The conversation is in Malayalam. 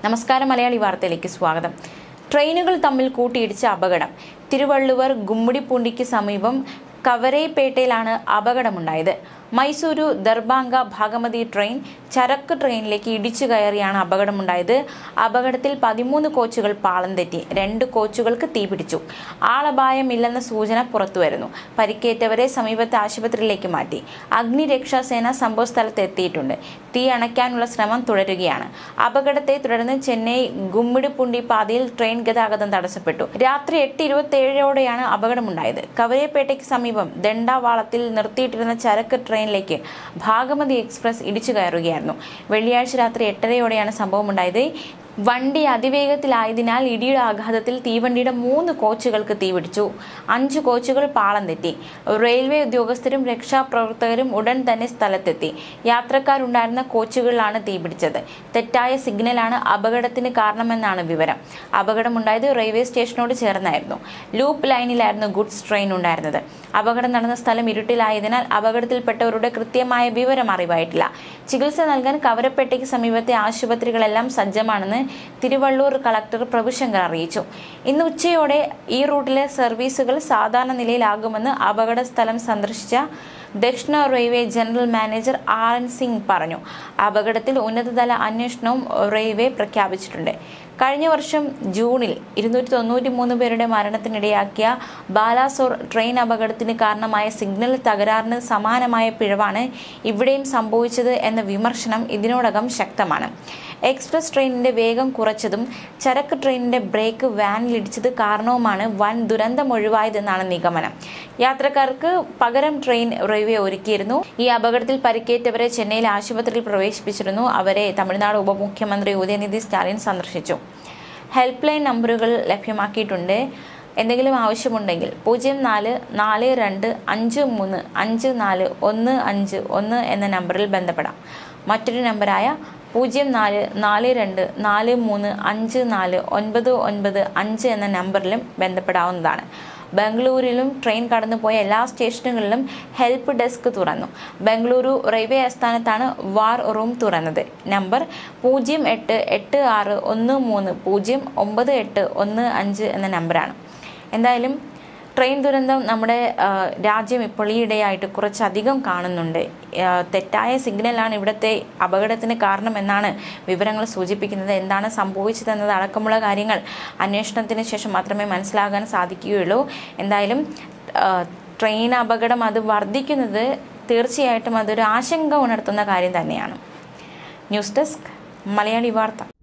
നമസ്കാരം മലയാളി വാർത്തയിലേക്ക് സ്വാഗതം ട്രെയിനുകൾ തമ്മിൽ കൂട്ടിയിടിച്ച അപകടം തിരുവള്ളുവർ ഗുമ്മിടിപ്പൂണ്ടിക്ക് സമീപം കവരേപ്പേട്ടയിലാണ് അപകടമുണ്ടായത് മൈസൂരു ദർബാംഗ ഭാഗമതി ട്രെയിൻ ചരക്ക് ട്രെയിനിലേക്ക് ഇടിച്ചു കയറിയാണ് അപകടമുണ്ടായത് അപകടത്തിൽ പതിമൂന്ന് കോച്ചുകൾ പാളം തെറ്റി രണ്ട് കോച്ചുകൾക്ക് തീപിടിച്ചു ആളപായമില്ലെന്ന സൂചന പുറത്തുവരുന്നു പരിക്കേറ്റവരെ സമീപത്തെ ആശുപത്രിയിലേക്ക് മാറ്റി അഗ്നിരക്ഷാസേന സംഭവസ്ഥലത്ത് എത്തിയിട്ടുണ്ട് തീ അണയ്ക്കാനുള്ള ശ്രമം തുടരുകയാണ് അപകടത്തെ തുടർന്ന് ചെന്നൈ ഗുമ്മിടിപ്പുണ്ടി പാതയിൽ ട്രെയിൻ ഗതാഗതം തടസ്സപ്പെട്ടു രാത്രി എട്ട് ഇരുപത്തിയേഴോടെയാണ് അപകടമുണ്ടായത് കവരേപ്പേട്ടയ്ക്ക് സമീപം ദണ്ഡാവാളത്തിൽ നിർത്തിയിട്ടിരുന്ന ചരക്ക് ട്രെയിനിലേക്ക് ഭാഗമതി എക്സ്പ്രസ് ഇടിച്ചു കയറുകയായിരുന്നു വെള്ളിയാഴ്ച രാത്രി എട്ടരയോടെയാണ് സംഭവമുണ്ടായത് വണ്ടി അതിവേഗത്തിലായതിനാൽ ഇടിയുടെ ആഘാതത്തിൽ തീവണ്ടിയുടെ മൂന്ന് കോച്ചുകൾക്ക് തീപിടിച്ചു അഞ്ച് കോച്ചുകൾ പാളം തെറ്റി റെയിൽവേ ഉദ്യോഗസ്ഥരും രക്ഷാപ്രവർത്തകരും ഉടൻ തന്നെ സ്ഥലത്തെത്തി യാത്രക്കാരുണ്ടായിരുന്ന കോച്ചുകളിലാണ് തീപിടിച്ചത് തെറ്റായ സിഗ്നലാണ് അപകടത്തിന് കാരണമെന്നാണ് വിവരം അപകടമുണ്ടായത് റെയിൽവേ സ്റ്റേഷനോട് ചേർന്നായിരുന്നു ലൂപ്പ് ലൈനിലായിരുന്നു ഗുഡ്സ് ട്രെയിൻ ഉണ്ടായിരുന്നത് അപകടം നടന്ന സ്ഥലം ഇരുട്ടിലായതിനാൽ അപകടത്തിൽപ്പെട്ടവരുടെ കൃത്യമായ വിവരം അറിവായിട്ടില്ല ചികിത്സ നൽകാൻ കവരപ്പേട്ടയ്ക്ക് സമീപത്തെ ആശുപത്രികളെല്ലാം സജ്ജമാണെന്ന് തിരുവള്ളൂർ കളക്ടർ പ്രഭുശങ്കർ അറിയിച്ചു ഇന്ന് ഉച്ചയോടെ ഈ റൂട്ടിലെ സർവീസുകൾ സാധാരണ നിലയിലാകുമെന്ന് അപകട സ്ഥലം സന്ദർശിച്ച ദക്ഷിണ railway general manager R N Singh പറഞ്ഞു അപകടത്തിൽ ഉന്നതതല അന്വേഷണവും റെയിൽവേ പ്രഖ്യാപിച്ചിട്ടുണ്ട് കഴിഞ്ഞ വർഷം ജൂണിൽ ഇരുന്നൂറ്റി തൊണ്ണൂറ്റി മൂന്ന് പേരുടെ മരണത്തിനിടയാക്കിയ ബാലാസോർ ട്രെയിൻ അപകടത്തിന് കാരണമായ സിഗ്നൽ തകരാറിന് സമാനമായ പിഴവാണ് ഇവിടെയും സംഭവിച്ചത് എന്ന വിമർശനം ഇതിനോടകം ശക്തമാണ് എക്സ്പ്രസ് ട്രെയിനിന്റെ വേഗം കുറച്ചതും ചരക്ക് ട്രെയിനിന്റെ ബ്രേക്ക് വാനിലിടിച്ചത് കാരണവുമാണ് വൻ ദുരന്തം ഒഴിവായതെന്നാണ് നിഗമനം യാത്രക്കാർക്ക് പകരം ട്രെയിൻ റെയിൽവേ ഒരുക്കിയിരുന്നു ഈ അപകടത്തിൽ പരിക്കേറ്റവരെ ചെന്നൈയിലെ ആശുപത്രിയിൽ പ്രവേശിപ്പിച്ചിരുന്നു അവരെ തമിഴ്നാട് ഉപമുഖ്യമന്ത്രി ഉദയനിധി സ്റ്റാലിൻ സന്ദർശിച്ചു ഹെൽപ്പ് ലൈൻ നമ്പറുകൾ ലഭ്യമാക്കിയിട്ടുണ്ട് എന്തെങ്കിലും ആവശ്യമുണ്ടെങ്കിൽ പൂജ്യം നാല് നാല് രണ്ട് അഞ്ച് മൂന്ന് അഞ്ച് നാല് ഒന്ന് അഞ്ച് ഒന്ന് എന്ന നമ്പറിൽ ബന്ധപ്പെടാം മറ്റൊരു നമ്പറായ പൂജ്യം നാല് നാല് രണ്ട് നാല് മൂന്ന് അഞ്ച് നാല് ഒൻപത് ഒൻപത് അഞ്ച് എന്ന നമ്പറിലും ബന്ധപ്പെടാവുന്നതാണ് ബംഗളൂരിലും ട്രെയിൻ കടന്നുപോയ എല്ലാ സ്റ്റേഷനുകളിലും ഹെൽപ്പ് ഡെസ്ക് തുറന്നു ബംഗളൂരു റെയിൽവേ ആസ്ഥാനത്താണ് വാർ റൂം തുറന്നത് നമ്പർ പൂജ്യം എട്ട് എട്ട് ആറ് ഒന്ന് മൂന്ന് പൂജ്യം ഒമ്പത് എട്ട് ഒന്ന് അഞ്ച് എന്ന നമ്പറാണ് എന്തായാലും ട്രെയിൻ ദുരന്തം നമ്മുടെ ആ, രാജ്യം ഇപ്പോൾ ഈയിടെയായിട്ട് കുറച്ചധികം കാണുന്നുണ്ട് ആ, തെറ്റായ സിഗ്നലാണ് ഇവിടുത്തെ അപകടത്തിന് കാരണമെന്നാണ് വിവരങ്ങൾ സൂചിപ്പിക്കുന്നത് എന്താണ് സംഭവിച്ചതെന്നത് അടക്കമുള്ള കാര്യങ്ങൾ അന്വേഷണത്തിന് ശേഷം മാത്രമേ മനസ്സിലാകാൻ സാധിക്കുകയുള്ളൂ എന്തായാലും ആ, ട്രെയിൻ അപകടം അത് വർദ്ധിക്കുന്നത് തീർച്ചയായിട്ടും അതൊരു ആശങ്ക ഉണർത്തുന്ന കാര്യം തന്നെയാണ് ന്യൂസ് ഡെസ്ക് മലയാളി വാർത്ത